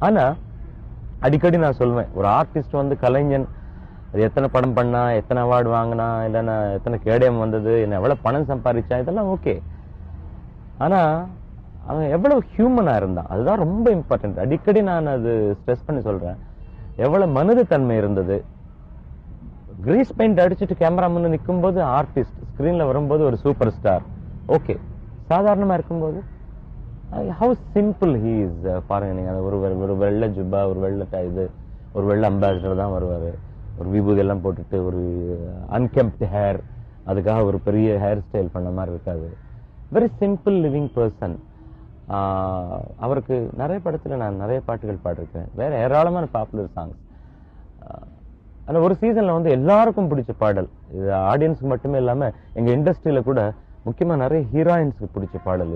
ஆனா அடிக்கடி நான் சொல்லுவேன் ஒரு ஆர்டிஸ்ட் வந்து கலைஞன் அது எத்தனை படம் பண்ணா எத்தனை அவார்டு வாங்கினா இல்லைன்னா எத்தனை கேடயம் வந்தது என்ன எவ்வளவு பணம் சம்பாதிச்சா இதெல்லாம் ஓகே ஆனா அவன் எவ்வளவு ஹியூமனா இருந்தான் அதுதான் ரொம்ப இம்பார்ட்டன்ட் அடிக்கடி நான் அது ஸ்ட்ரெஸ் பண்ணி சொல்றேன் எவ்வளவு மனித தன்மை இருந்தது கிரீஸ் பெயிண்ட் அடிச்சுட்டு கேமரா முன்ன நிக்கும்போது ஆர்டிஸ்ட் ஸ்கிரீன்ல வரும்போது ஒரு சூப்பர் ஸ்டார் ஓகே சாதாரணமா இருக்கும்போது ஹவு சிம்பிள் ஹீ இஸ் பாருங்க நீங்க அது ஒரு வெ- ஒரு வெள்ளை ஜுப்பா ஒரு வெள்ளை ட- இது ஒரு வெள்ளை அம்பாசிடர் தான் வருவாரு ஒரு விபூதி எல்லாம் போட்டுட்டு ஒரு அன்கெம்ப்ட் ஹேர் அதுக்காக ஒரு பெரிய ஹேர் ஸ்டைல் பண்ண மாதிரி இருக்காது வெரி சிம்பிள் லிவிங் பர்சன் அவருக்கு நிறைய படத்துல நான் நிறைய பாட்டுகள் பாடிருக்கேன் வேற ஏராளமான பாப்புலர் சாங்ஸ் அந்த ஒரு சீசன்ல வந்து எல்லாருக்கும் பிடிச்ச பாடல் இது ஆடியன்ஸ்க்கு மட்டுமே இல்லாம எங்க இண்டஸ்ட்ரியில கூட முக்கியமா நிறைய ஹீரோயின்ஸ்க்கு பிடிச்ச பாடல்